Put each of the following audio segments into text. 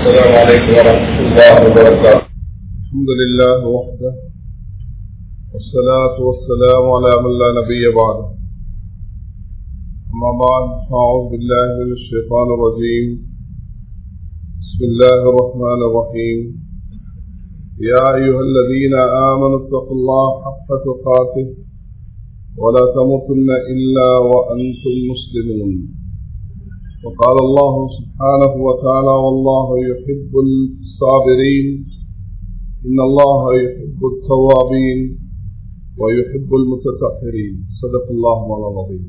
السلام عليكم ورحمة الله وبركاته الحمد لله وحده والصلاة والسلام على من لا نبي بعده أما بعد فأعوذ بالله من الشيطان الرجيم بسم الله الرحمن الرحيم يا أيها الذين آمنوا اتقوا الله حق تقاته ولا تموتن إلا وأنتم مسلمون وقال الله سبحانه وتعالى والله يحب الصابرين إن الله يحب التوابين ويحب المتطهرين صدق الله مولانا العظيم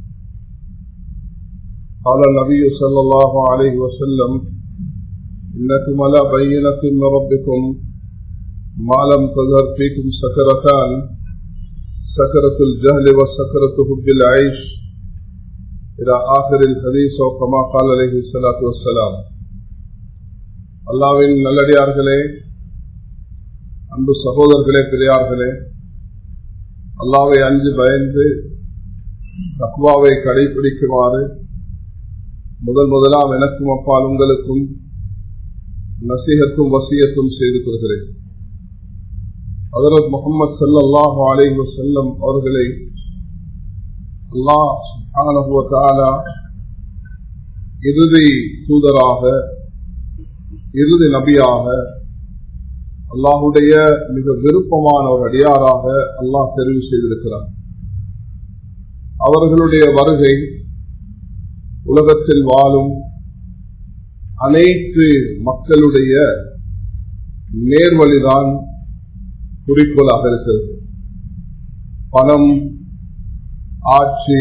قال النبي صلى الله عليه وسلم إنكم على بينة من ربكم ما لم تظهر فيكم سكرتان سكرة الجهل وسكرة حب العيش إلى آخر الحديث وكما قال عليه الصلاة والسلام அல்லாவின் நல்லடியார்களே அன்பு சகோதரர்களே பெரியார்களே அல்லாவை அஞ்சு பயந்து தக்குவாவை கடைபிடிக்குமாறு முதல் முதலாம் எனக்கும் அப்பால் உங்களுக்கும் நசீகத்தும் வசியத்தும் செய்து கொள்கிறேன் அதரத் முகமது சல்லாஹு அலைஹி வசல்லம் அவர்களை அல்லாஹ் இறுதி தூதராக இறுதி நபியாக அல்லாஹுடைய மிக விருப்பமான ஒரு அடியாராக அல்லாஹ் தெரிவு செய்திருக்கிறார் அவர்களுடைய வருகை உலகத்தில் வாழும் அனைத்து மக்களுடைய நேர்வழிதான் குறிக்கோளாக இருக்கிறது பணம் ஆட்சி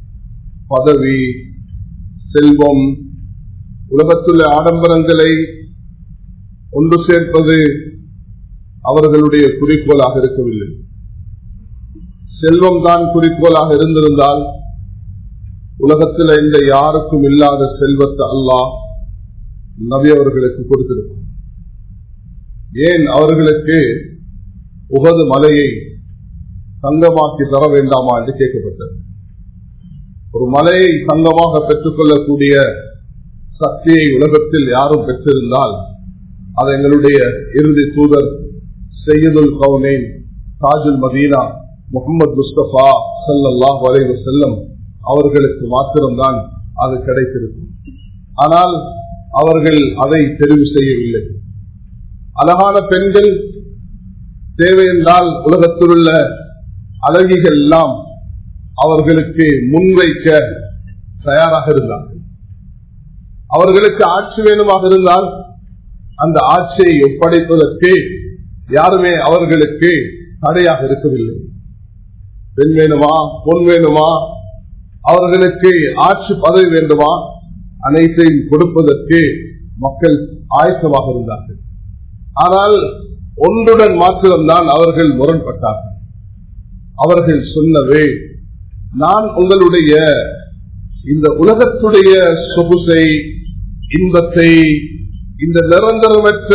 பதவி செல்வம் உலகத்துள்ள ஆடம்பரங்களை ஒன்று சேர்ப்பது அவர்களுடைய குறிக்கோளாக இருக்கவில்லை செல்வம் தான் குறிக்கோளாக இருந்திருந்தால் உலகத்தில் இந்த யாருக்கும் இல்லாத செல்வத்தை அல்லாஹ் நபி அவர்களுக்கு கொடுத்திருக்கும் ஏன் அவர்களுக்கு உகது மலையை தங்கமாக்கி தர வேண்டாமா என்று கேட்கப்பட்டது ஒரு மலையை தங்கமாக பெற்றுக்கொள்ளக்கூடிய சக்தியை உலகத்தில் யாரும் பெற்றிருந்தால் அது எங்களுடைய இறுதி தூதர் செய்யுதுல் கவுனேன் தாஜுல் மதீனா முகமது முஸ்தபா சல்லாஹ் வரைவு செல்லம் அவர்களுக்கு மாத்திரம்தான் அது கிடைத்திருக்கும் ஆனால் அவர்கள் அதை தெரிவு செய்யவில்லை அழகான பெண்கள் தேவை என்றால் உலகத்தில் உள்ள அழகிகள் எல்லாம் அவர்களுக்கு முன்வைக்க தயாராக இருந்தார்கள் அவர்களுக்கு ஆட்சி வேணுமாக இருந்தால் அந்த ஆட்சியை ஒப்படைப்பதற்கு யாருமே அவர்களுக்கு தடையாக இருக்கவில்லை பெண் வேணுமா பொன் வேணுமா அவர்களுக்கு ஆட்சி பதவி வேண்டுமா அனைத்தையும் கொடுப்பதற்கு மக்கள் ஆயத்தமாக இருந்தார்கள் ஆனால் ஒன்றுடன் மாத்திரம்தான் அவர்கள் முரண்பட்டார்கள் அவர்கள் சொன்னவே நான் உங்களுடைய இந்த உலகத்துடைய சொகுசை இன்பத்தை இந்த நிரந்தரமற்ற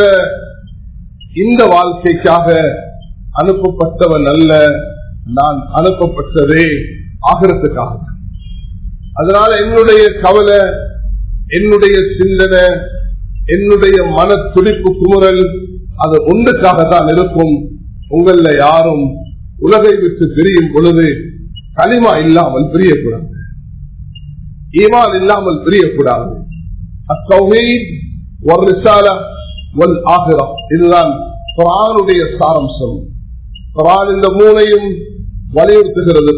இந்த வாழ்க்கைக்காக அனுப்பப்பட்டவன் அல்ல நான் அனுப்பப்பட்டதே ஆகிறதுக்காக அதனால என்னுடைய கவலை என்னுடைய சிந்தனை என்னுடைய மன துடிப்பு குமுறல் அது ஒன்றுக்காகத்தான் இருக்கும் உங்கள யாரும் உலகை விட்டு பிரியும் பொழுது களிமா இல்லாமல் பிரியக்கூடாது ஈமான் இல்லாமல் பிரியக்கூடாது இதுதான் குரானுடைய சாரம்சம் குரான் இந்த மூனையும் வலியுறுத்துகிறது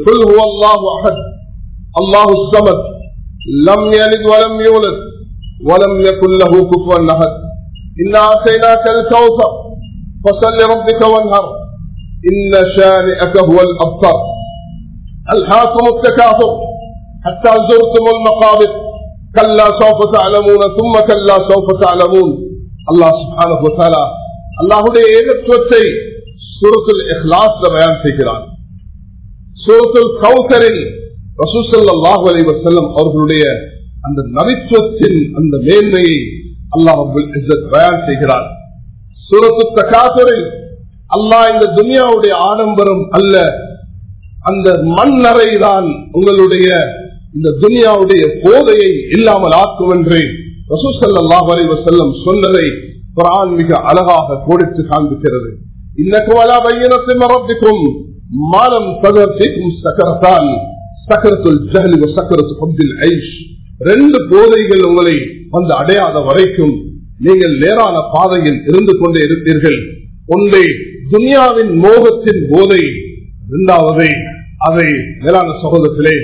அல்லாஹு சமத் லம் யலித் வலம் யூலத் வலம் யகுல் லஹு குஃபுவன் அஹத் இன்னா ஆதைனாக அல் கௌசர் فصل لربك وانهر إن شانئك هو الأبتر ألهاكم التكاثر حتى زرتم المقابر كلا سوف تعلمون ثم كلا سوف تعلمون الله سبحانه وتعالى அல்லாஹுடைய ஏகத்துவத்தை சூரத்துல் இஹ்லாஸ் பயன் செய்கிறார் சூரத்துல் கௌசரில் ரசூசல்லாஹு அலி வசல்லம் அவர்களுடைய அந்த நபித்துவத்தின் அந்த மேன்மையை அல்லாஹ் பயன் செய்கிறார் சூரத்து தகாசுரில் அல்லாஹ் இந்த துனியாவுடைய ஆடம்பரம் அல்ல அந்த மண்ணறை தான் உங்களுடைய இந்த துனியாவுடைய போதையை இல்லாமல் ஆக்கும் என்று ரசூசல்லாஹ் அலி வசல்லம் சொன்னதை குரான் மிக அழகாக கோடித்து காண்பிக்கிறது இன்னக்கும் அலா பையனத்தின் மரத்திற்கும் மாலம் சகரத்திற்கும் சக்கரத்தான் சக்கரத்துல் ஜஹல் சக்கரத்து பப்தில் ஐஷ் ரெண்டு போதைகள் உங்களை வந்து அடையாத வரைக்கும் நீங்கள் நேரான பாதையில் இருந்து கொண்டே இருப்பீர்கள் ஒன்றை துனியாவின் மோகத்தின் போதை இரண்டாவது அதை மேலான சகோதரத்திலே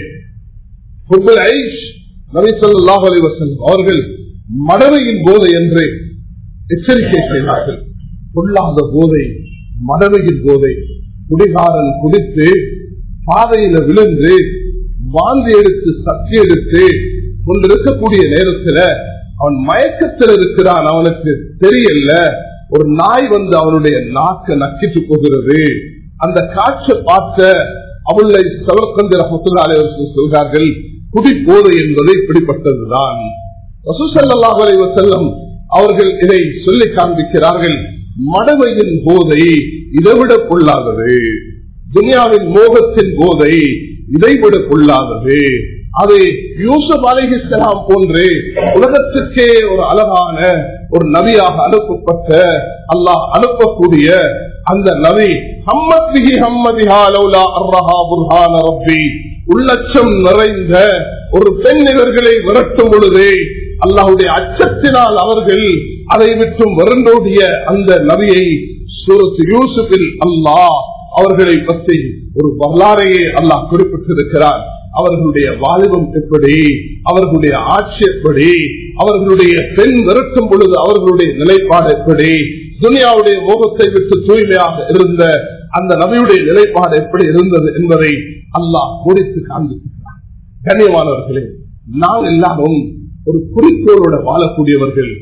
அவர்கள் மடவையின் போதை என்று எச்சரிக்கை செய்தார்கள் கொள்ளாத போதை மடவையின் போதை குடிகாரன் குடித்து பாதையில விழுந்து வாந்தி எடுத்து சக்தி எடுத்து கொண்டிருக்கக்கூடிய நேரத்தில் அவன் மயக்கத்தில் இருக்கிறான் அவனுக்கு தெரியல ஒரு நாய் வந்து அவனுடைய நாக்க நக்கிட்டு போகிறது அந்த காற்றை பார்த்த அவளை சவர்கந்த ரஹத்துல்லாலே சொல்கிறார்கள் குடி போதை என்பது இப்படிப்பட்டதுதான் செல்லம் அவர்கள் இதை சொல்லி காண்பிக்கிறார்கள் மடவையின் போதை இதைவிட கொள்ளாதது துனியாவின் மோகத்தின் போதை இதைவிட கொள்ளாதது அது யூசப் அலிஹிஸ்லாம் போன்று உலகத்துக்கே ஒரு அழகான ஒரு நபியாக அனுப்பப்பட்ட அல்லாஹ் அனுப்பக்கூடிய அந்த நபி ஹம்மத்மிகி ஹம்மதிஹா லௌலா அர்ரஹா புர்ஹான ரப்பி உள்ளச்சம் நிறைந்த ஒரு பெண் இவர்களை விரட்டும் பொழுது அல்லாஹுடைய அச்சத்தினால் அவர்கள் அதை விட்டும் வருண்டோடிய அந்த நபியை சூரத்து யூசுஃபில் அல்லாஹ் அவர்களை பற்றி ஒரு வரலாறையே அல்லாஹ் குறிப்பிட்டிருக்கிறார் அவர்களுடைய வாலிபம் எப்படி அவர்களுடைய ஆட்சி எப்படி அவர்களுடைய பெண் விரட்டும் பொழுது அவர்களுடைய நிலைப்பாடு எப்படி துனியாவுடைய மோகத்தை விட்டு தூய்மையாக இருந்த அந்த நபியுடைய நிலைப்பாடு எப்படி இருந்தது என்பதை அல்லாஹ் முடித்து காண்பிக்கிறார் கண்ணியமானவர்களே நாம் எல்லாரும் ஒரு குறிக்கோளோட வாழக்கூடியவர்கள்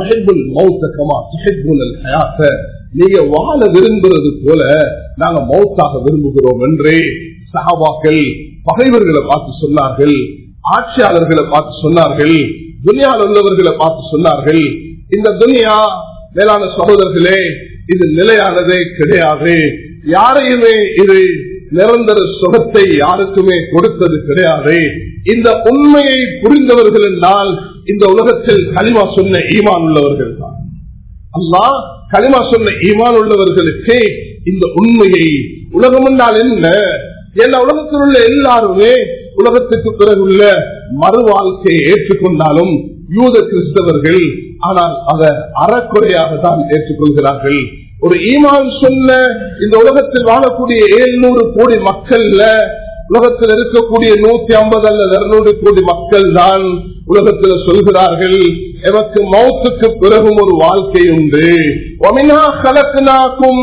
நீங்க வாழ விரும்புறது போல நாங்க மௌத்தாக விரும்புகிறோம் என்றே சகாபாக்கள் பகைவர்களை பார்த்து சொன்னார்கள் ஆட்சியாளர்களை பார்த்து சொன்னார்கள் துனியாவில் உள்ளவர்களை பார்த்து சொன்னார்கள் இந்த துனியா மேலான சகோதரர்களே இது நிலையானதே கிடையாது யாரையுமே இது நிரந்தர சுகத்தை யாருக்குமே கொடுத்தது கிடையாது இந்த உண்மையை புரிந்தவர்கள் என்றால் இந்த உலகத்தில் களிமா சொன்ன ஈமான் உள்ளவர்கள் தான் அல்லா களிமா சொன்ன ஈமான் உள்ளவர்களுக்கு இந்த உண்மையை உலகம் என்றால் என்ன எல்லா உலகத்தில் உள்ள எல்லாருமே உலகத்துக்கு பிறகுள்ள மறு வாழ்க்கையை ஏற்றுக்கொண்டாலும் யூத கிறிஸ்தவர்கள் ஆனால் அதை அறக்குறையாக தான் ஏற்றுக்கொள்கிறார்கள் ஒரு ஈமான் சொன்ன இந்த உலகத்தில் வாழக்கூடிய ஏழ்நூறு கோடி மக்கள்ல உலகத்தில் இருக்கக்கூடிய நூத்தி ஐம்பது அல்லது இருநூறு கோடி மக்கள் தான் உலகத்தில் சொல்கிறார்கள் எமக்கு மௌத்துக்கு பிறகும் ஒரு வாழ்க்கை உண்டு ஒமினா கலக்குனாக்கும்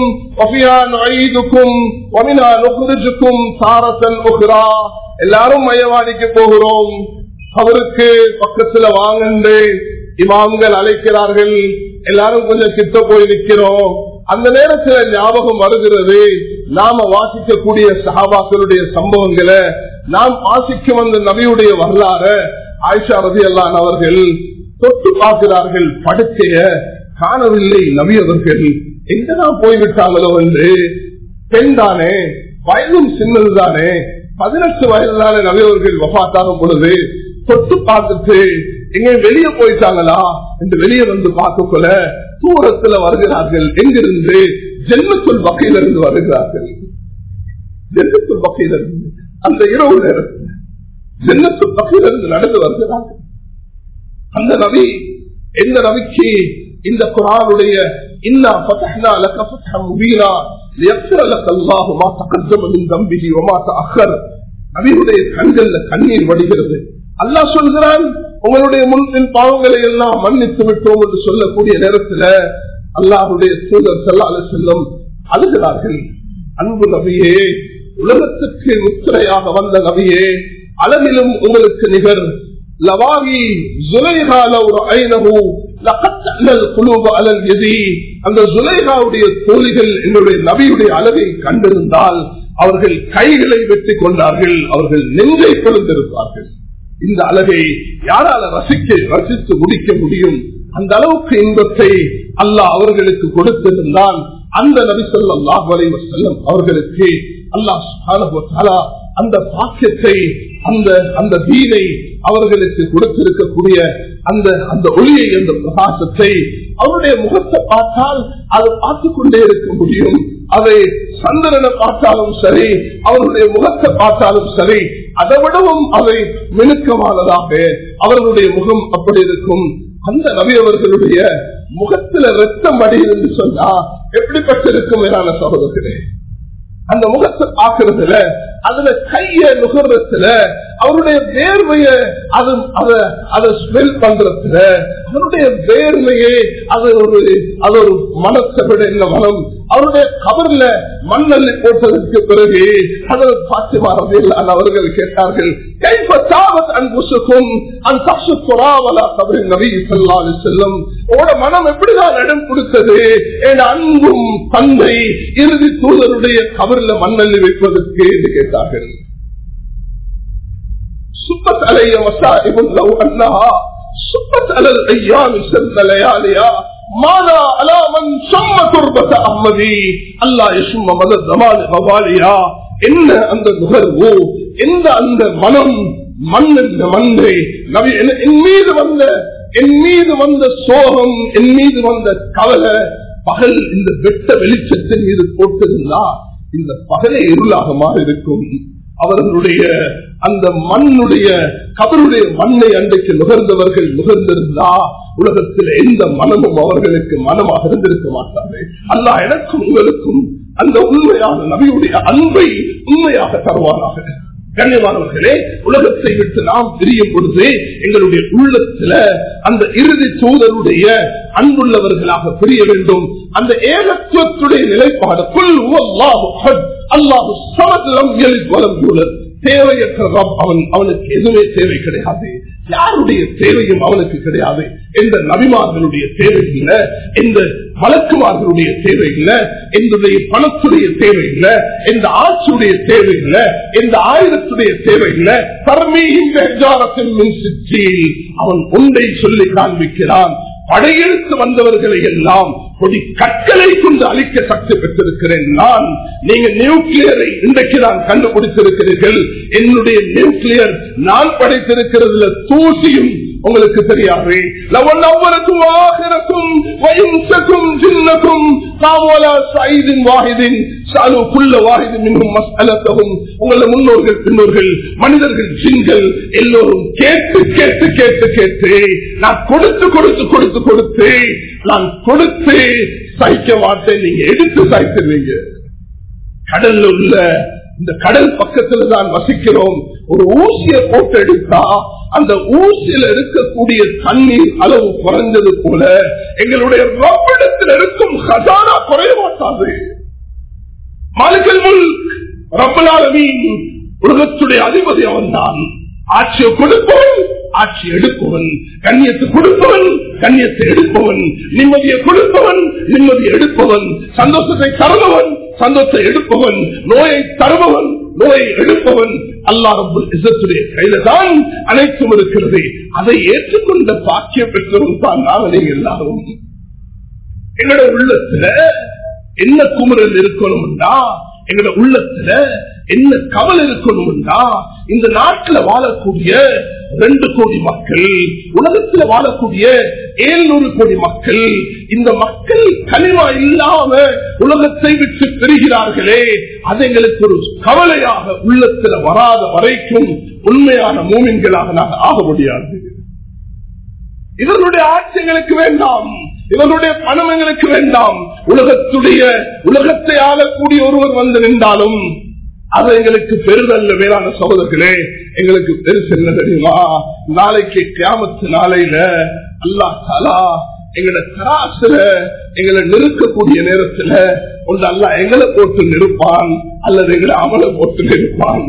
நுழைதுக்கும் ஒமினா நுகுருஜுக்கும் சாரசன் உகுரா எல்லாரும் மையவாடிக்கு போகிறோம் அவருக்கு பக்கத்துல வாங்கண்டு இமாம்கள் அழைக்கிறார்கள் எல்லாரும் கொஞ்சம் கிட்ட போய் நிக்கிறோம் அந்த நேரத்தில் ஞாபகம் வருகிறது நாம வாசிக்கக்கூடிய சகாபாக்களுடைய சம்பவங்களை நாம் வாசிக்கும் அந்த நபியுடைய வரலாறு ஆயிஷா ரதி அல்லான் அவர்கள் தொட்டு பார்க்கிறார்கள் படுக்கைய காணவில்லை நபி அவர்கள் எங்கதான் போய்விட்டாங்களோ என்று பெண் தானே வயதும் சின்னதுதானே பதினெட்டு வயதுதானே நபி அவர்கள் வபாத்தாகும் பொழுது தொட்டு பார்த்துட்டு எங்க வெளியே போயிட்டாங்களா என்று வெளியே வந்து பார்க்கக்குள்ள தூரத்துல வருகிறார்கள் எங்கிருந்து ஜென்மத்துள் வகையிலிருந்து வருகிறார்கள் ஜென்மத்துள் வகையிலிருந்து அந்த இரவு நேரத்தில் ஜென்மத்துள் வகையிலிருந்து நடந்து வருகிறார்கள் அந்த நபி எந்த நபிக்கு இந்த குரானுடைய இன்னா பத்தஹ்னா லக ஃபத்ஹம் முபீனா லியக்ஃபிர லக அல்லாஹு மா தகத்தம மின் தம்பிஹி வ மா தஅக்கர் நபியுடைய கண்கள்ல கண்ணீர் வடிகிறது அல்லாஹ் சொல்கிறான் உங்களுடைய முன்பின் பாவங்களை எல்லாம் மன்னித்து விட்டோம் என்று சொல்லக்கூடிய நேரத்தில் அல்லாஹுடைய தூதர் செல்லாத செல்லும் அழுகிறார்கள் அன்பு நபியே உலகத்துக்கு முத்திரையாக வந்த நபியே அளவிலும் உங்களுக்கு நிகர் லவாகி ஜுலைகால ஒரு ஐநகு அந்த ஜுலைகாவுடைய தோழிகள் என்னுடைய நபியுடைய அளவை கண்டிருந்தால் அவர்கள் கைகளை வெற்றி கொண்டார்கள் அவர்கள் நெஞ்சை கொழுந்திருப்பார்கள் இந்த அழகை யாரால ரசிக்க ரசித்து முடிக்க முடியும் அந்த அளவுக்கு இன்பத்தை அல்லாஹ் அவர்களுக்கு கொடுத்திருந்தால் அந்த நபி சொல்லாஹ் வரைவ செல்லும் அவர்களுக்கு அல்லாஹ் அந்த பாக்கியத்தை அந்த அந்த தீனை அவர்களுக்கு கொடுத்திருக்கக்கூடிய அந்த அந்த ஒளியை அந்த பிரகாசத்தை அவருடைய முகத்தை பார்த்தால் அதை பார்த்து கொண்டே இருக்க முடியும் அதை சந்திரனை பார்த்தாலும் சரி அவருடைய முகத்தை பார்த்தாலும் சரி அதை விடவும் அவை மினுக்கமானதாக அவர்களுடைய முகம் அப்படி இருக்கும் அந்த நபி அவர்களுடைய முகத்துல ரத்தம் அடியிருந்து சொன்னா எப்படிப்பட்டிருக்கும் மேலான சகோதரர்களே அந்த முகத்தை பாக்குறதுல அதுல கைய நுகர்றதுல அவருடைய வேர்வைய அது அதை ஸ்மெல் பண்றதுல அவருடைய வேர்வையே அது ஒரு அது ஒரு மனத்தை விட என்ன மனம் அவருடைய கபர்ல மண்ணல்லி போட்டதற்கு பிறகு அதில் பாத்திமா ரதியல்லான் அவர்கள் கேட்டார்கள் கைப்பற்றாவத் அன்புசுக்கும் அந்த தசுக்குறாவலா கபரின் நபி சொல்லாது செல்லும் உங்களோட மனம் எப்படிதான் இடம் கொடுத்தது என் அன்பும் தந்தை இறுதி தூதருடைய கபர்ல மண்ணல்லி வைப்பதற்கு என்று கேட்டார்கள் சுப்பத் அலைய மசாரிபும் லவ் அன்னஹா சுப்பத் அலல் ஐயாமி செல்ல லயாலியா மாதா அலாமன் சொம்ம துர்பத அம்மதி அல்லா யசும்ம மத தமால் பவாலியா என்ன அந்த நுகர்வு எந்த அந்த மனம் மண் என்ற மண்ணை நபி என் மீது வந்த என் மீது வந்த சோகம் என் மீது வந்த கவலை பகல் இந்த வெட்ட வெளிச்சத்தின் மீது போட்டிருந்தா இந்த பகலை இருளாக மாறி இருக்கும் அவர்களுடைய அந்த மண்ணுடைய கபருடைய மண்ணை அன்றைக்கு நுகர்ந்தவர்கள் நுகர்ந்திருந்தா உலகத்தில் எந்த மனமும் அவர்களுக்கு மனமாக இருந்திருக்க மாட்டார்கள் அல்லா எனக்கும் உங்களுக்கும் அந்த உண்மையான நபியுடைய அன்பை உண்மையாக தருவானாக கண்ணியமானவர்களே உலகத்தை விட்டு நாம் பிரியும் பொழுது எங்களுடைய உள்ளத்துல அந்த இறுதி தூதருடைய அன்புள்ளவர்களாக பிரிய வேண்டும் அந்த ஏகத்துவத்துடைய நிலைப்பாடு புல் அல்லாஹு சமதலம் வலம் யூழல் தேவையற்ற ரப் அவன் அவனுக்கு எதுவுமே தேவை கிடையாது யாருடைய தேவையும் அவனுக்கு கிடையாது எந்த நபிமார்களுடைய தேவை இல்லை எந்த வழக்குமார்களுடைய தேவை இல்லை என்னுடைய பணத்துடைய தேவை இல்லை எந்த ஆட்சியுடைய தேவை இல்லை எந்த ஆயுதத்துடைய தேவை இல்லை தர்மீகின் அவன் ஒன்றை சொல்லி காண்பிக்கிறான் படையெடுத்து வந்தவர்களை எல்லாம் கொடி கற்களை கொண்டு அழிக்க சக்தி பெற்றிருக்கிறேன் நான் நீங்க நியூக்ளியரை இன்றைக்கு நான் கண்டுபிடித்திருக்கிறீர்கள் என்னுடைய நியூக்ளியர் நான் படைத்திருக்கிறதுல தூசியும் உங்களுக்கு தெரியாது லவன் அவ்வளக்கும் ஆகிறக்கும் வயம்சக்கும் சின்னக்கும் காவோலா சைதின் வாஹிதின் சாலு புல்ல வாஹிதின் இன்னும் மசாலத்தகும் உங்கள முன்னோர்கள் பின்னோர்கள் மனிதர்கள் ஜின்கள் எல்லோரும் கேட்டு கேட்டு கேட்டு கேட்டு நான் கொடுத்து கொடுத்து கொடுத்து கொடுத்து நான் கொடுத்து சகிக்க மாட்டேன் நீங்க எடுத்து சாய்த்துருவீங்க கடல்ல உள்ள இந்த கடல் பக்கத்துல தான் வசிக்கிறோம் ஒரு ஊசிய போட்டு எடுத்தா அந்த ஊசியில இருக்கக்கூடிய தண்ணீர் அளவு குறைஞ்சது போல எங்களுடைய ரப்பிடத்தில் இருக்கும் ஹசானா குறைய மாட்டாது மாலிக்கல் முல் ரப்பலாலமீன் உலகத்துடைய அதிபதி அவன் தான் ஆட்சியை கொடுப்பவன் ஆட்சி எடுப்பவன் கண்ணியத்தை கொடுப்பவன் கண்ணியத்தை எடுப்பவன் நிம்மதியை கொடுப்பவன் நிம்மதியை எடுப்பவன் சந்தோஷத்தை தருபவன் சந்தோஷத்தை எடுப்பவன் நோயை தருபவன் நோயை எடுப்பவன் அல்லா ரபுல் இசத்துடைய கையில தான் அனைத்தும் இருக்கிறது அதை ஏற்றுக்கொண்ட பாக்கியம் பெற்றவன் தான் நாங்கள் நீங்க எல்லாரும் எங்களோட உள்ளத்துல என்ன குமுறல் இருக்கணும்னா எங்களோட உள்ளத்துல என்ன கவலை இருக்கணும்னா இந்த நாட்டில் வாழக்கூடிய ரெண்டு கோடி மக்கள் உலகத்தில் வாழக்கூடிய ஏழ்நூறு கோடி மக்கள் இந்த மக்கள் கனிமா இல்லாம உலகத்தை விட்டு பெறுகிறார்களே அது எங்களுக்கு ஒரு கவலையாக உள்ளத்துல வராத வரைக்கும் உண்மையான மூமின்களாக நாங்கள் ஆக முடியாது இவர்களுடைய ஆட்சி எங்களுக்கு வேண்டாம் இவர்களுடைய பணம் எங்களுக்கு வேண்டாம் உலகத்துடைய உலகத்தை ஆளக்கூடிய ஒருவர் வந்து நின்றாலும் அது எங்களுக்கு பெருதல்ல வேளாண் சகோதரர்களே எங்களுக்கு பெருசு என்ன தெரியுமா நாளைக்கு கிராமத்து நாளையில அல்லா தாலா எங்களை தராசுல எங்களை நிறுக்கக்கூடிய நேரத்துல ஒன்று அல்ல எங்களை போட்டு நிற்பான் அல்லது எங்களை அமலை போட்டு நிற்பான்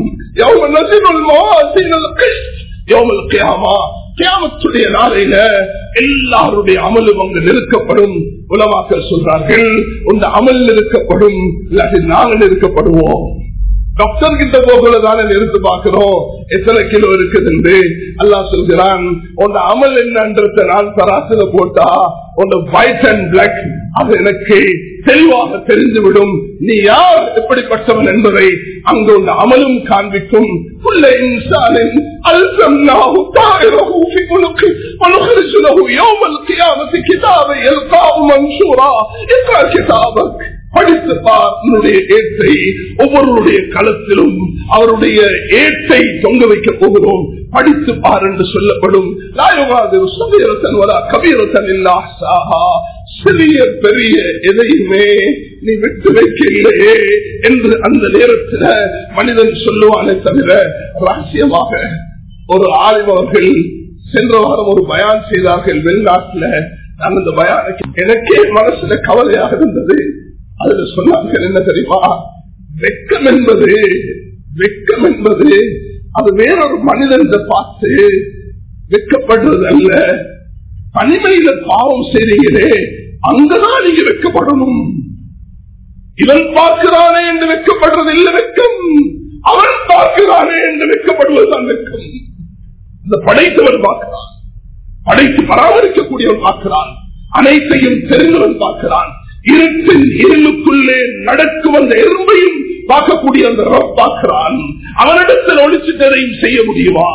கியாமத்துடைய நாளையில எல்லாருடைய அமலும் அங்கு நிறுக்கப்படும் உலமாக்கள் சொல்றார்கள் உங்க அமல் நிறுக்கப்படும் இல்லாட்டி நாங்கள் நிறுக்கப்படுவோம் டாக்டர் கிட்ட போகல தானே நிறுத்து பார்க்கிறோம் எத்தனை கிலோ இருக்குது அல்லா சொல்கிறான் உன் அமல் என்னன்றத நான் தராசுல போட்டா உன் ஒயிட் அண்ட் பிளாக் அது எனக்கு தெளிவாக தெரிந்துவிடும் நீ யார் எப்படிப்பட்டவன் என்பதை அங்கு உள்ள அமலும் காண்பிக்கும் உள்ள இன்சானின் ألزمناه طائره في عنقه ونخرج له يوم القيامة كتابا يلقاه منشورا اقرأ كتابك படித்து பார் உன்னுடைய ஏற்றை ஒவ்வொருடைய களத்திலும் அவருடைய ஏற்றை தொங்க வைக்க போகிறோம் படித்து பார் என்று சொல்லப்படும் கபீரத்தன் இல்லா சாஹா சிறிய பெரிய எதையுமே நீ விட்டு வைக்கலையே என்று அந்த நேரத்தில் மனிதன் சொல்லுவானே தவிர ரகசியமாக ஒரு ஆய்வர்கள் சென்ற வாரம் ஒரு பயான் செய்தார்கள் வெளிநாட்டில் நான் அந்த பயானுக்கு எனக்கே மனசுல கவலையாக இருந்தது அதுல சொன்னார்கள் என்ன தெரியுமா வெக்கம் என்பது வெக்கம் என்பது அது வேறொரு மனிதன் பார்த்து வெக்கப்படுறது அல்ல தனிமையில பாவம் செய்றீங்களே அங்கதான் நீங்க வெக்கப்படணும் இவன் பார்க்கிறானே என்று வெக்கப்படுறது இல்லை வெக்கம் அவன் பார்க்கிறானே என்று வெக்கப்படுவதுதான் வெக்கம் இந்த படைத்தவன் பார்க்கிறான் படைத்து பராமரிக்கக்கூடியவன் பார்க்கிறான் அனைத்தையும் தெரிந்தவன் பார்க்கிறான் இருட்டின் இருளுக்குள்ளே நடக்கும் அந்த எறும்பையும் பார்க்கக்கூடிய அந்த ரப் பார்க்கிறான் அவனிடத்தில் ஒழிச்சுட்டதையும் செய்ய முடியுமா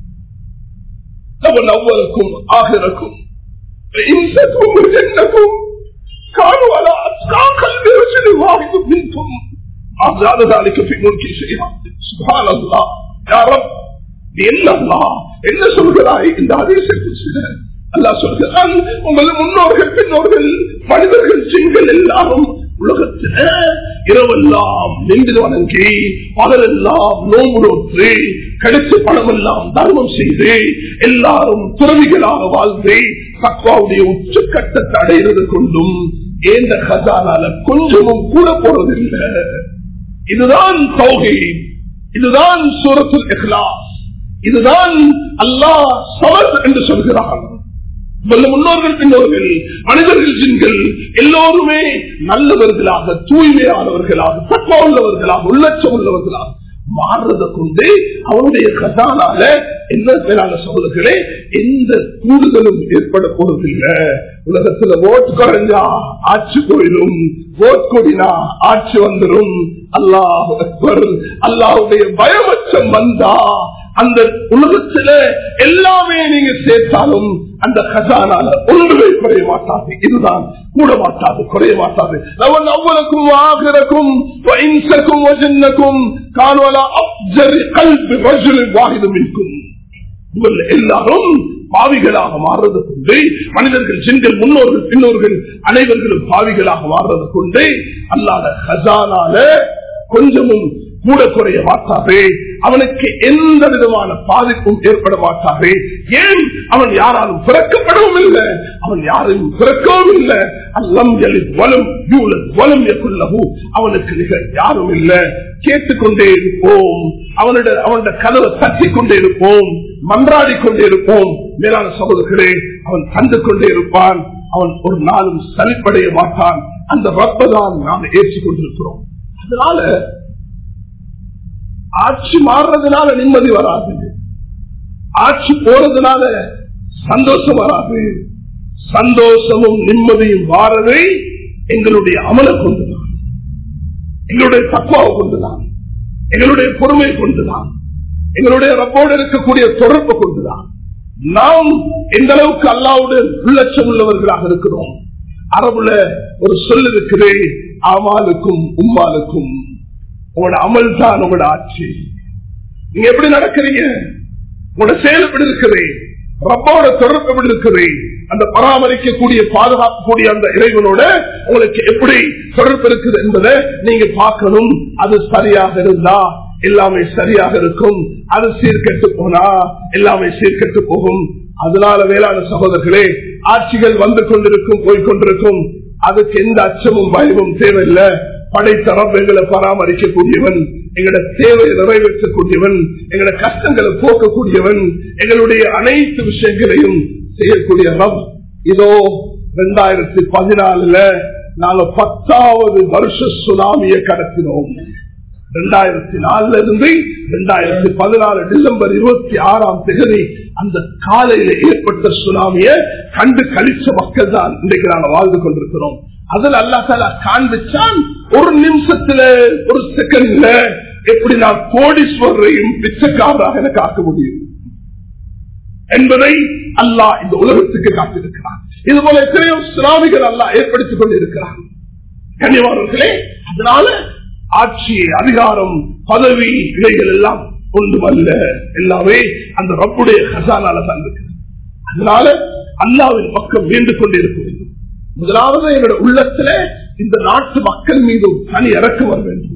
அவன் அவ்வளவுக்கும் ஆகிறக்கும் இன்சக்கும் ஜென்னக்கும் காணுவலா காக்கல் விரசனை வாய்ந்து மின்கும் அல்லாததாலிக்கு பின்னோக்கி செய்யலாம் சுபானல்லா யாரம் என்ன என்ன சொல்கிறாய் இந்த அதிசய அல்லா சொல்கிறான் உங்கள் முன்னோர்கள் பின்னோர்கள் மனிதர்கள் சிங்கள் எல்லாரும் உலகத்தில் இரவெல்லாம் நின்று வணங்கி பகலெல்லாம் நோம்பு நோற்று கிடைச்ச பணம் எல்லாம் தர்மம் செய்து எல்லாரும் துறவிகளாக வாழ்ந்து தக்குவாவுடைய உச்சக்கட்டத்தை அடைகிறது கொண்டும் ஏந்த கதானால கொஞ்சமும் கூட போறதில்லை இதுதான் தொகை இதுதான் சூரத்துல் இஹ்லாஸ் இதுதான் அல்லாஹ் சமத் என்று சொல்கிறான் முன்னோர்கள் பின்னோர்கள் மனிதர்கள் ஜின்கள் எல்லோருமே நல்லவர்களாக தூய்மையானவர்களாக தப்பா உள்ளவர்களாக உள்ளச்சம் உள்ளவர்களாக மாறுறதை கொண்டு அவனுடைய கதானால என்ன மேலான சகோதரர்களே எந்த கூடுதலும் ஏற்பட போறதில்லை உலகத்துல ஓட்டு குறைஞ்சா ஆட்சி போயிடும் ஓட் கொடினா ஆட்சி வந்துடும் அல்லாஹ் அல்லாவுடைய பயமச்சம் வந்தா அந்த உலகத்துல எல்லாமே நீங்க சேர்த்தாலும் அந்த கசானால ஒன்றுமே குறைய மாட்டாது இதுதான் கூட மாட்டாது குறைய மாட்டாது அவன் அவ்வளவுக்கும் ஆகிறக்கும் இன்சக்கும் வஜன்னக்கும் காணுவலா அப்ஜரி கல்வி வஜுலி வாகிதம் இருக்கும் எல்லாரும் பாவிகளாக மாறுறது கொண்டு மனிதர்கள் செங்கல் முன்னோர்கள் பின்னோர்கள் அனைவர்களும் பாவிகளாக மாறுறது கொண்டு அல்லாத ஹசானால கொஞ்சமும் கூட குறைய மாட்டாது அவனுக்கு எந்த விதமான பாதிப்பும் ஏற்பட மாட்டாது ஏன் அவன் யாராலும் பிறக்கப்படவும் இல்லை அவன் யாரையும் பிறக்கவும் இல்லை அல்லம் வலம் வலம் எக்குள்ளவு அவனுக்கு நிக யாரும் இல்லை கேட்டுக்கொண்டே இருப்போம் அவனிட அவனோட கதவை தட்டி கொண்டே இருப்போம் மன்றாடி கொண்டே இருப்போம் மேலான சகோதரர்களே அவன் கண்டு கொண்டே இருப்பான் அவன் ஒரு நாளும் சரிப்படைய மாட்டான் அந்த ரப்பதான் நாம் ஏற்றிக் கொண்டிருக்கிறோம் அதனால ஆட்சி மாறுறதுனால நிம்மதி வராது ஆட்சி போறதுனால சந்தோஷம் வராது சந்தோஷமும் நிம்மதியும் வாரதை எங்களுடைய அமலை கொண்டுதான் எங்களுடைய தப்பாவை கொண்டுதான் எங்களுடைய பொறுமை கொண்டுதான் எங்களுடைய ரப்போடு இருக்கக்கூடிய தொடர்பு கொண்டுதான் நாம் எந்த அளவுக்கு அல்லாவுடைய உள்ளச்சம் உள்ளவர்களாக இருக்கிறோம் அரபுல ஒரு சொல் இருக்குது அமாலுக்கும் உம்மாலுக்கும் உங்களோட அமல் தான் உங்களோட ஆட்சி நீங்க எப்படி நடக்கிறீங்க உங்களோட செயல் எப்படி இருக்குது ரப்போட தொடர்பு எப்படி இருக்குது அந்த பராமரிக்கக்கூடிய பாதுகாக்கக்கூடிய அந்த இறைவனோட உங்களுக்கு எப்படி தொடர்பு இருக்குது என்பதை நீங்க பார்க்கணும் அது சரியாக இருந்தா எல்லாமே சரியாக இருக்கும் அது சீர்கெட்டு போனா எல்லாமே சீர்கெட்டு போகும் அதனால வேளாண் சகோதரர்களே ஆட்சிகள் வந்து கொண்டிருக்கும் போய்கொண்டிருக்கும் அதுக்கு எந்த அச்சமும் பயமும் தேவையில்லை படைத்தரம் எங்களை பராமரிக்கக்கூடியவன் எங்களோட தேவையை நிறைவேற்றக்கூடியவன் எங்களோட கஷ்டங்களை போக்கக்கூடியவன் எங்களுடைய அனைத்து விஷயங்களையும் செய்யக்கூடிய ரப் இதோ ரெண்டாயிரத்தி பதினாலுல நாங்க பத்தாவது வருஷ சுனாமியை கடத்தினோம் ரெண்டாயிரத்தி நாலுல இருந்து ரெண்டாயிரத்தி பதினாலு டிசம்பர் இருபத்தி ஆறாம் தேதி அந்த காலையில ஏற்பட்ட சுனாமிய கண்டு கழிச்ச மக்கள் தான் இன்றைக்கு நாங்கள் வாழ்ந்து கொண்டிருக்கிறோம் அதில் அல்லா தாலா காண்பிச்சான் ஒரு நிமிஷத்துல ஒரு செகண்ட்ல எப்படி நான் கோடீஸ்வரரையும் பிச்சைக்காரராக எனக்கு ஆக்க முடியும் என்பதை அல்லாஹ் இந்த உலகத்துக்கு காட்டியிருக்கிறான் இது போல எத்தனையோ சுனாமிகள் அல்லாஹ் ஏற்படுத்திக் கொண்டிருக்கிறான் கன்னியமானவர்களே அதனால ஆட்சி அதிகாரம் பதவி இவைகள் எல்லாம் ஒன்றுமல்ல எல்லாமே அந்த ரப்புடைய ஹசானால தான் இருக்கிறது அதனால அல்லாவின் பக்கம் வேண்டு கொண்டிருக்க வேண்டும் முதலாவது எங்களுடைய உள்ளத்துல இந்த நாட்டு மக்கள் மீது தனி இறக்கம் வர வேண்டும்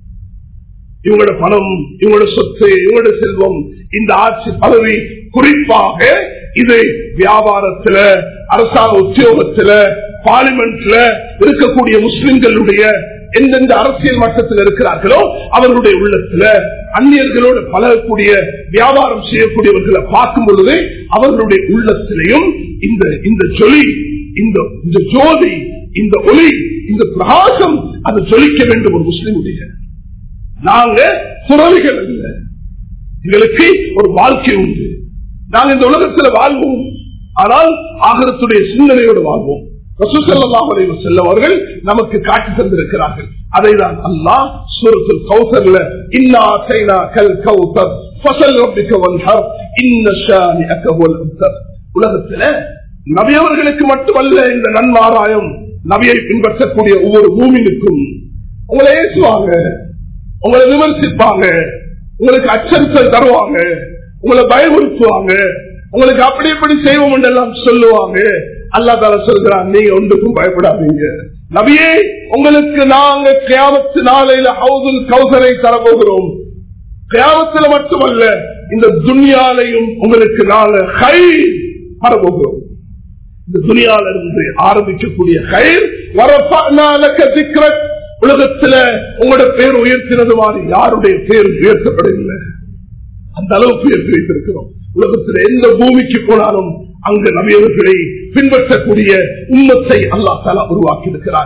இவங்களோட பணம் இவங்களோட சொத்து இவங்களோட செல்வம் இந்த ஆட்சி பதவி குறிப்பாக இது வியாபாரத்துல அரசாங்க உத்தியோகத்துல பார்லிமெண்ட்ல இருக்கக்கூடிய முஸ்லிம்களுடைய எந்தெந்த அரசியல் மட்டத்தில் இருக்கிறார்களோ அவர்களுடைய உள்ளத்துல அந்நியர்களோடு பழகக்கூடிய வியாபாரம் செய்யக்கூடியவர்களை பார்க்கும் பொழுது அவர்களுடைய உள்ளத்திலையும் இந்த இந்த ஜொலி இந்த இந்த ஜோதி இந்த ஒளி இந்த பிரகாசம் அது ஜொலிக்க வேண்டும் ஒரு முஸ்லிமுடைய நாங்க துறவிகள் அல்ல எங்களுக்கு ஒரு வாழ்க்கை உண்டு நாங்கள் இந்த உலகத்தில் வாழ்வோம் ஆனால் ஆகரத்துடைய சிந்தனையோடு வாழ்வோம் செல்லும் அவர்கள் நமக்கு காட்டி தந்திருக்கிறார்கள் அதை தான் அல்லாஹ் சூரத்தில் கௌசர்ல இன்னா சைனா கல் கௌசர் ஃபசல் ரப்பிக்க வன்ஹர் இன்ன ஷானிஅக ஹுவல் அப்தர் உலகத்துல நபியவர்களுக்கு மட்டுமல்ல இந்த நன்மாராயம் நபியை பின்பற்றக்கூடிய ஒவ்வொரு பூமிக்கும் உங்களை ஏசுவாங்க உங்களை விமர்சிப்பாங்க உங்களுக்கு அச்சரித்தல் தருவாங்க உங்களை பயமுறுத்துவாங்க உங்களுக்கு அப்படி எப்படி செய்வோம் எல்லாம் சொல்லுவாங்க அல்லா தால சொல்கிறான் நீங்க ஒன்றுக்கும் பயப்படாதீங்க நபியே உங்களுக்கு நாங்க கியாமத்து நாளையில ஹவுதுல் கௌசரை தரப்போகிறோம் கியாமத்துல மட்டுமல்ல இந்த துனியாலையும் உங்களுக்கு நாங்க கை வரப்போகிறோம் இந்த துனியால இருந்து ஆரம்பிக்கக்கூடிய கயிர் வரப்பாக்க உலகத்துல உங்களோட பேர் உயர்த்தினது மாதிரி யாருடைய பேர் உயர்த்தப்படவில்லை அந்த அளவுக்கு உயர்த்தி வைத்திருக்கிறோம் உலகத்தில் எந்த பூமிக்கு போனாலும் அங்கு நபியவர்களை பின்பற்றக்கூடிய உம்மத்தை அல்லா தாலா உருவாக்கி இருக்கிறார்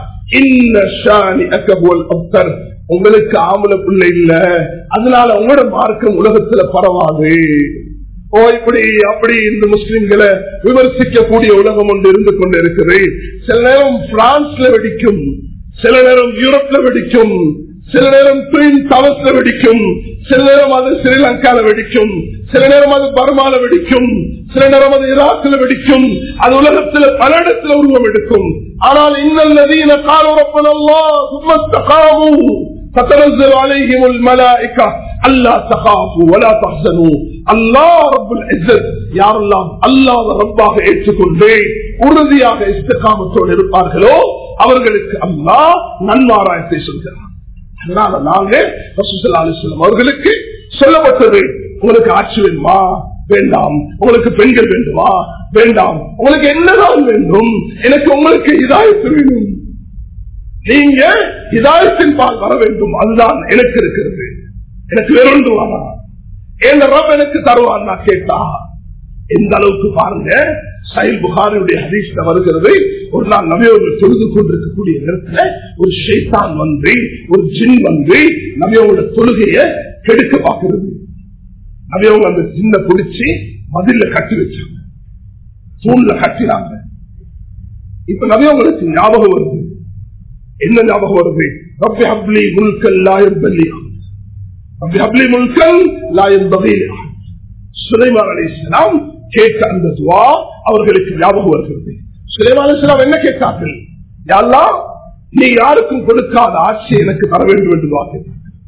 உங்களுக்கு ஆம்பள பிள்ளை இல்ல அதனால உங்களோட மார்க்கம் உலகத்துல பரவாது ஓ இப்படி அப்படி இந்த முஸ்லிம்களை விமர்சிக்கக்கூடிய உலகம் ஒன்று இருந்து கொண்டு இருக்குது சில நேரம் பிரான்ஸ்ல வெடிக்கும் சில நேரம் யூரோப்ல வெடிக்கும் சில நேரம் ட்வின் டவர்ஸ்ல வெடிக்கும் சில நேரம் அது ஸ்ரீலங்கால வெடிக்கும் சில நேரம் அது பர்மால வெடிக்கும் சில நேரம் அது ஈராக்கில் வெடிக்கும் அது உலகத்துல பல இடத்துல உருவம் எடுக்கும் ஆனால் இன்னல்லதீன காலோரப்பனல்லா சும்மத்தகாமு فتنزل عليهم الملائكة ألا تخافوا ولا تحزنوا الله رب العزة يا الله الله ரப்பாக ஏற்றுக்கொண்டு உறுதியாக இஸ்தகாமத்தோடு இருப்பார்களோ அவர்களுக்கு அல்லாஹ் நன்மாராயத்தை சொல்கிறார் அதனால நாங்க அவர்களுக்கு சொல்லப்பட்டது உங்களுக்கு ஆட்சி வேண்டுமா வேண்டாம் உங்களுக்கு பெண்கள் வேண்டுமா வேண்டாம் உங்களுக்கு என்னதான் வேண்டும் எனக்கு உங்களுக்கு இதாயத்து வேணும் நீங்க இதாயத்தின் பால் வர வேண்டும் அதுதான் எனக்கு இருக்கிறது எனக்கு வேறொன்று வாங்க என் ரப் எனக்கு தருவான் நான் கேட்டா எந்த அளவுக்கு பாருங்க சைல் புகாரியுடைய ஹதீஸ்ல வருகிறது ஒரு நாள் நபியவர்கள் தொழுது கொண்டிருக்கக்கூடிய நேரத்துல ஒரு ஷைத்தான் வந்து ஒரு ஜின் வந்து நபியோட தொழுகைய கெடுக்க பார்க்கிறது நபியவங்க அந்த ஜின்ன பிடிச்சி மதில கட்டி வச்சாங்க தூண்ல கட்டினாங்க இப்ப நபியவங்களுக்கு ஞாபகம் வருது என்ன ஞாபகம் வருது ரப்பி ஹப்லி முல்கல் லாயம் பல்லியா ரப்பி ஹப்லி முல்கல் லாயம் பகையா சுலைமான் அலி இஸ்லாம் கேட்ட அந்த துவா அவர்களுக்கு ஞாபகம் வருகிறது சுலைமான் இஸ்லாம் என்ன கேட்டார்கள் யாரெல்லாம் நீ யாருக்கும் கொடுக்காத ஆட்சி எனக்கு தர வேண்டும் என்று துவா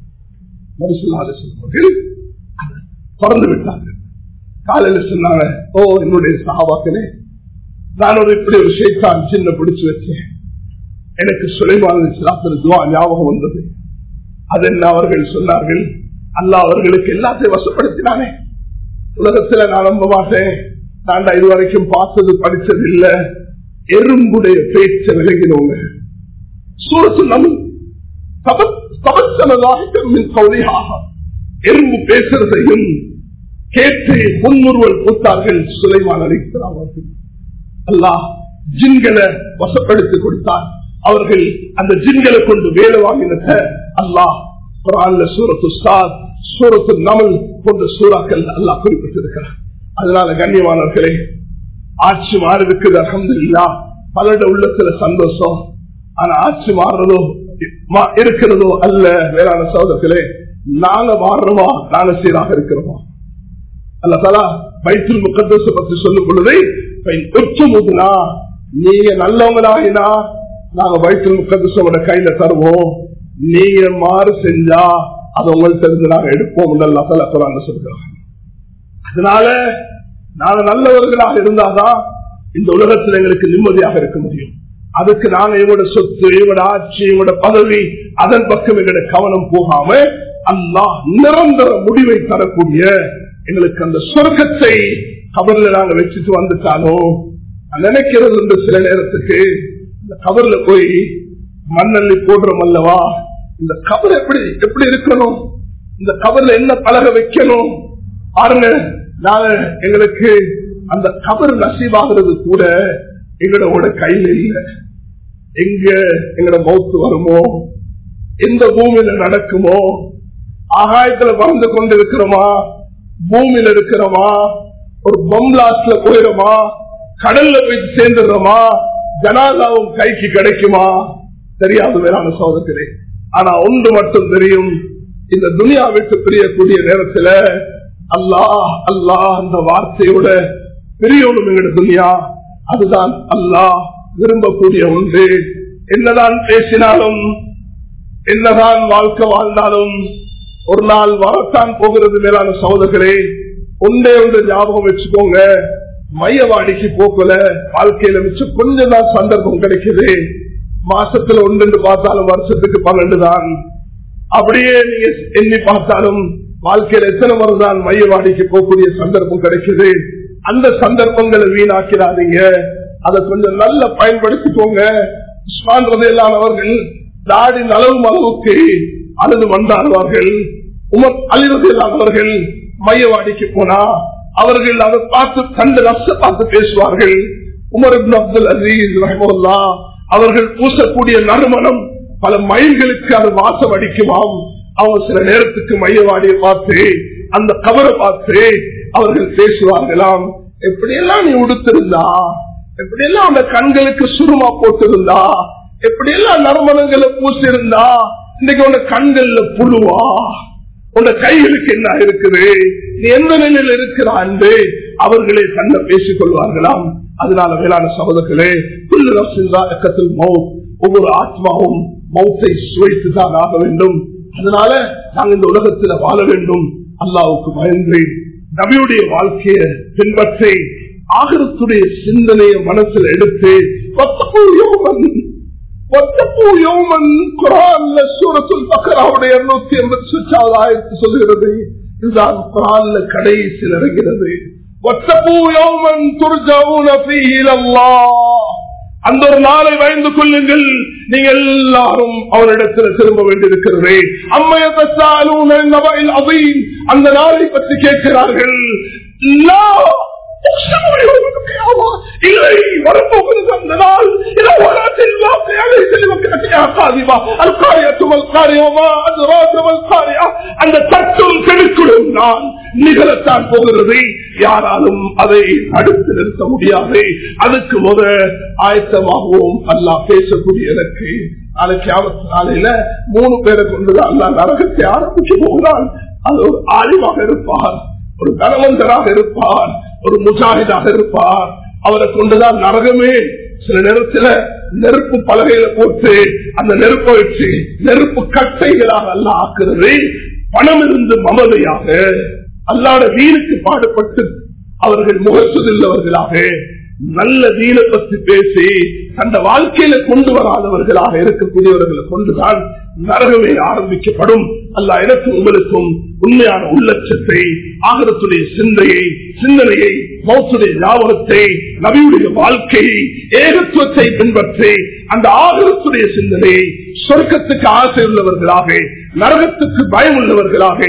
கேட்டார்கள் திறந்து விட்டார்கள் காலையில் சொன்னாங்க ஓ என்னுடைய சகாபாக்களே நான் ஒரு இப்படி ஒரு ஷேத்தான் சின்ன பிடிச்சு வச்சேன் எனக்கு சுலைமான துவா ஞாபகம் வந்தது அது என்ன அவர்கள் சொன்னார்கள் அல்லா அவர்களுக்கு எல்லாத்தையும் வசப்படுத்தினானே உலகத்துல நான் நம்ப மாட்டேன் நான் இது வரைக்கும் பார்த்தது படிச்சது இல்ல எறும்புடைய பேச்ச விலகினவங்க சூரத்து நம் எறும்பு பேசுறதையும் கேட்டு முன்முறுவல் கொடுத்தார்கள் சுலைமான் அளிக்கிறார் அல்லாஹ் ஜின்களை வசப்படுத்தி கொடுத்தார் அவர்கள் அந்த ஜின்களை கொண்டு வேலை வாங்கினத அல்லாஹ் குரான்ல சூரத்து சாத் சூரத்து நமல் போன்ற சூறாக்கள் அல்லாஹ் குறிப்பிட்டிருக்கிறார் அதனால கண்ணியமானவர்களே ஆட்சி மாறி இருக்குது அலமதுல்லா பலருட உள்ளத்துல சந்தோஷம் ஆனா ஆட்சி மாறுறதோ மா- இருக்கிறதோ அல்ல வேளாண் சோதத்திலே நாங்க மாறுறோமா நாங்க சீராக இருக்கிறோமா அல்ல தலா பைத்துல் முகத்தச பத்தி சொல்லும் பொழுது உச்சமுதுனா நீங்க நல்லவங்களாகினா நாங்க பைத்துல் முகத்தசோட கையில தருவோம் நீங்க மாறு செஞ்சா அது உங்கள்கிட்ட இருந்து நாங்க எடுப்போம் அல்லா தலா குரான் சொல்றாங்க அதனால நாங்க நல்லவர்களாக இருந்தாதான் இந்த உலகத்தில் எங்களுக்கு நிம்மதியாக இருக்க முடியும் அதுக்கு நாங்க எங்களோட சொத்து எங்களோட ஆட்சி எங்களோட பதவி அதன் பக்கம் எங்களோட கவனம் போகாம அல்லாஹ் நிரந்தர முடிவை தரக்கூடிய எங்களுக்கு அந்த சொர்க்கத்தை கபர்ல நாங்க வச்சுட்டு வந்துட்டாலும் நான் நினைக்கிறது உண்டு சில நேரத்துக்கு இந்த கபர்ல போய் மண்ணள்ளி போடுறோம் அல்லவா இந்த கபர் எப்படி எப்படி இருக்கணும் இந்த கபர்ல என்ன பழக வைக்கணும் பாருங்க நாங்க எங்களுக்கு அந்த கபர் நசீவாகிறது கூட எங்களோட கையில இல்ல எங்க எங்களோட மௌத்து வருமோ எந்த பூமியில நடக்குமோ ஆகாயத்துல பறந்து கொண்டு இருக்கிறோமா பூமியில இருக்கிறோமா ஒரு பம்லாஸ்ல போயிடுமா கடல்ல போய் சேர்ந்துடுறோமா ஜனாதாவும் கைக்கு கிடைக்குமா தெரியாது வேளாண் சோதத்திலே ஆனா ஒன்று மட்டும் தெரியும் இந்த துனியா விட்டு பிரியக்கூடிய நேரத்துல அல்லாஹ் அல்லாஹ் அந்த வார்த்தையோட பிரியணும் எங்கட துனியா அதுதான் அல்லாஹ் விரும்பக்கூடிய ஒன்று என்னதான் பேசினாலும் என்னதான் வாழ்க்கை வாழ்ந்தாலும் ஒரு நாள் வரத்தான் போகிறது மேலான சகோதரர்களே ஒன்றே ஒன்று ஞாபகம் வச்சுக்கோங்க மையவாடிக்கு போக்கல வாழ்க்கையில மிச்சம் கொஞ்சம் தான் சந்தர்ப்பம் கிடைக்குது மாசத்துல ஒன்று பார்த்தாலும் வருஷத்துக்கு பன்னெண்டு தான் அப்படியே நீங்க எண்ணி பார்த்தாலும் வாழ்க்கையில எத்தனை முறை தான் மையவாடிக்கு போகக்கூடிய சந்தர்ப்பம் கிடைக்குது அந்த சந்தர்ப்பங்களை வீணாக்கிறாதீங்க அதை கொஞ்சம் நல்ல பயன்படுத்திக்கோங்க உஸ்மான் ரதையிலானவர்கள் தாடி நலவும் அளவுக்கு அழுது வந்தாடுவார்கள் உமர் அழிவதில்லாதவர்கள் மையவாடிக்கு போனா அவர்கள் அதை பார்த்து கண்டு ரச பார்த்து பேசுவார்கள் உமர் இப்னு அப்துல் அசீஸ் ரஹமுல்லா அவர்கள் பூசக்கூடிய நறுமணம் பல மைல்களுக்கு அது வாசம் அடிக்குமாம் அவங்க சில நேரத்துக்கு மையவாடியை பார்த்து அந்த கவரை பார்த்து அவர்கள் பேசுவார்களாம் எப்படியெல்லாம் நீ உடுத்திருந்தா எப்படியெல்லாம் அந்த கண்களுக்கு சுருமா போட்டிருந்தா எப்படியெல்லாம் நறுமணங்களை பூசிருந்தா இன்னைக்கு உன கண்கள்ல புழுவா உன் கைகளுக்கு என்ன இருக்குது நீ எந்த நிலையில் இருக்கிறாண்டு அவர்களே தன்னை பேசிக் கொள்வார்களாம் அதனால வேளாண் சகோதரர்களே புல்லத்தில் மவுத் ஒவ்வொரு ஆத்மாவும் மௌத்தை சுவைத்துதான் ஆக வேண்டும் அதனால நாங்கள் இந்த உலகத்துல வாழ வேண்டும் அல்லாவுக்கு பயந்து நபியுடைய வாழ்க்கைய பின்பற்றி ஆகரத்துடைய சிந்தனையை மனசில் எடுத்து ஒத்தப்பூ யோகன் ஒத்தப்பூ யோமன் குரான்ல சூரத்துல் பக்கராவுடைய இருநூத்தி எண்பத்தி சுற்றாவது ஆயிரத்து சொல்லுகிறது இதுதான் குரான்ல கடைசியில் இறங்கிறது ஒத்தப்பூ யோமன் துர்ஜவுன அந்த ஒரு நாளை பயந்து கொள்ளுங்கள் நீங்க எல்லாரும் அவனிடத்தில் திரும்ப வேண்டியிருக்கிறது அம்மையை அந்த நாளை பற்றி கேட்கிறார்கள் இல்லை வரப்போகிறது அந்த நாள் அந்த தத்துவம் கெடுக்கிடும் நான் நிகழத்தான் போகிறது யாராலும் அதை அடுத்து நிறுத்த முடியாது அதுக்கு முத ஆயத்தமாகவும் அல்லா பேசக்கூடிய எனக்கு நாளைக்கு ஆபத்து நாளையில மூணு பேரை கொண்டுதான் அல்லா நரகத்தை ஆரம்பிக்க போகிறான் அது ஒரு ஆழிவாக இருப்பார் ஒரு தனவந்தராக இருப்பார் ஒரு முஜாஹிதாக இருப்பார் அவரை கொண்டுதான் நரகமே சில நேரத்தில் நெருப்பு பலகையில போட்டு அந்த நெருப்பை வச்சு நெருப்பு கட்டைகளாக அல்ல ஆக்குறது பணம் இருந்து மமதையாக அல்லாட வீணுக்கு பாடுபட்டு அவர்கள் முகசுதில்லவர்களாக நல்ல வீணை பற்றி பேசி அந்த வாழ்க்கையில கொண்டு வராதவர்களாக இருக்கக்கூடியவர்களை கொண்டுதான் நரகமே ஆரம்பிக்கப்படும் அல்ல எனக்கும் உங்களுக்கும் உண்மையான உள்ளட்சத்தை ஆகரத்துடைய சிந்தையை சிந்தனையை மௌத்துடைய ஞாபகத்தை நபியுடைய வாழ்க்கையை ஏகத்துவத்தை பின்பற்றி அந்த ஆகரத்துடைய சிந்தனையை சொர்க்கத்துக்கு ஆசை உள்ளவர்களாக நரகத்துக்கு பயம் உள்ளவர்களாக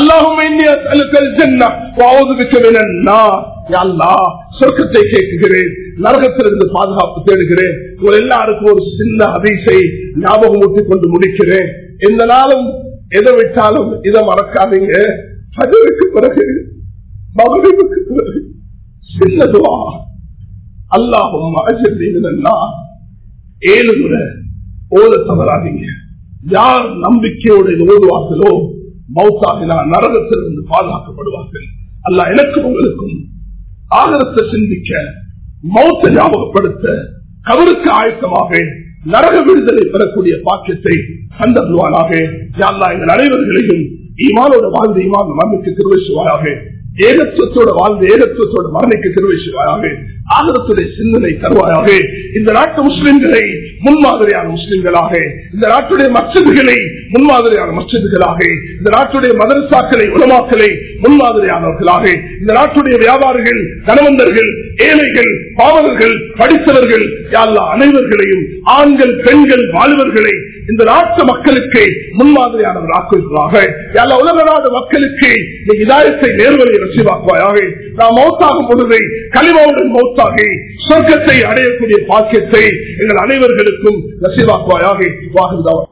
அல்லாஹும் சொர்க்கத்தை கேட்கிறேன் நரகத்திலிருந்து பாதுகாப்பு தேடுகிறேன் உங்கள் எல்லாருக்கும் ஒரு சின்ன அதிசை ஞாபகம் ஊட்டிக் கொண்டு முடிக்கிறேன் எந்த நாளும் எதை விட்டாலும் இதை மறக்காதீங்க ஃபஜருக்கு பிறகு மகரிபுக்கு பிறகு சின்னதுவா அல்லாஹும் அஜர்னா ஏழு முறை ஓத தவறாதீங்க யார் நம்பிக்கையோட இது ஓதுவார்களோ மௌத்தாகினா நரகத்திலிருந்து பாதுகாக்கப்படுவார்கள் அல்ல எனக்கும் உங்களுக்கும் ஆகரத்தை சிந்திக்க மௌத்த ஞாபகப்படுத்த கவருக்கு ஆயத்தமாக நரக விடுதலை பெறக்கூடிய பாக்கியத்தை கண்டருவானாக யாழ்லா எங்கள் அனைவர்களையும் ஈமானோட வாழ்ந்து ஈமான் மரணிக்கு திருவேசுவாயாக ஏகத்துவத்தோட வாழ்ந்து ஏகத்துவத்தோட மரணிக்கு திருவேசுவாயாக ஆகரத்துடைய சிந்தனை தருவாயாக இந்த நாட்டு முஸ்லிம்களை முன்மாதிரியான முஸ்லிம்களாக இந்த நாட்டுடைய மச்சதுகளை முன்மாதிரியான மச்சதுகளாக இந்த நாட்டுடைய மதரசாக்களை உலமாக்களை முன்மாதிரியானவர்களாக இந்த நாட்டுடைய வியாபாரிகள் கணவந்தர்கள் ஏழைகள் பாவலர்கள் படித்தவர்கள் யாழ்லா அனைவர்களையும் ஆண்கள் பெண்கள் வாழ்வர்களை இந்த நாட்டு மக்களுக்கு முன்மாதிரியானவர் ஆக்குவதாக யாழ்லா உலக நாடு மக்களுக்கு நீ இதாயத்தை நேர்வழி ரசிவாக்குவாயாக நாம் மௌத்தாகும் பொழுது களிமாவுடன் மௌத்தாகி சொர்க்கத்தை அடையக்கூடிய பாக்கியத்தை எங்கள் அனைவர்களுக்கும் ரசிவாக்குவாயாக வாகுதா